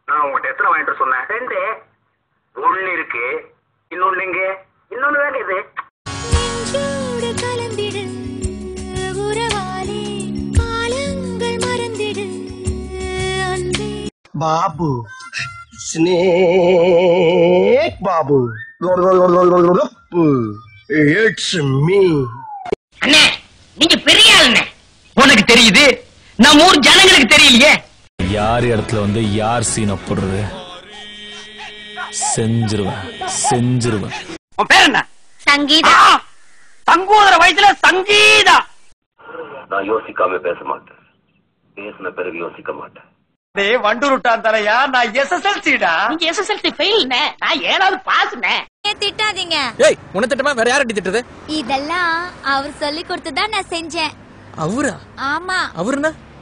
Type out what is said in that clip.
நான் உங்ககிட்ட எத்தனை வாங்கிட்டு வர சொன்னேன் ரெண்டு ஒண்ணு இருக்கு இன்னொன்னு எங்க இன்னொன்னு தாங்க இது நெஞ்சோடு கலந்திடு உறவாலே காலங்கள் மறந்திடு அன்பே Babu snake Babu it's me அண்ணே நீங்க பெரிய ஆளுண்ணே உனக்கு தெரியுது நம்ம ஊர் ஜனங்களுக்கு தெரியலையே யார் இடத்துல வந்து யார் சீனை போடுறது செஞ்சிருவேன் செஞ்சிருவேன் உன் பேர் என்ன சங்கீதா ஆ! சங்கோதர வயசுல சங்கீதா நான் யோசிக்காம பேச மாட்டேன் பேசின பிறகு யோசிக்க மாட்டேன் டேய் வண்டூருட்டான் தலையா நான் எஸ்எஸ்எல்சிடா நீங்க எஸ்எஸ்எல்சி ஃபெயில்னே நான் ஏழாவது பாஸ்னே திட்டாதீங்க ஏய் உன்னை திட்டமா வேற யாரடி திட்டுறது இதெல்லாம் அவர் சொல்லி கொடுத்துதான் நான் செஞ்சேன் அவரா ஆமா அவருன்னா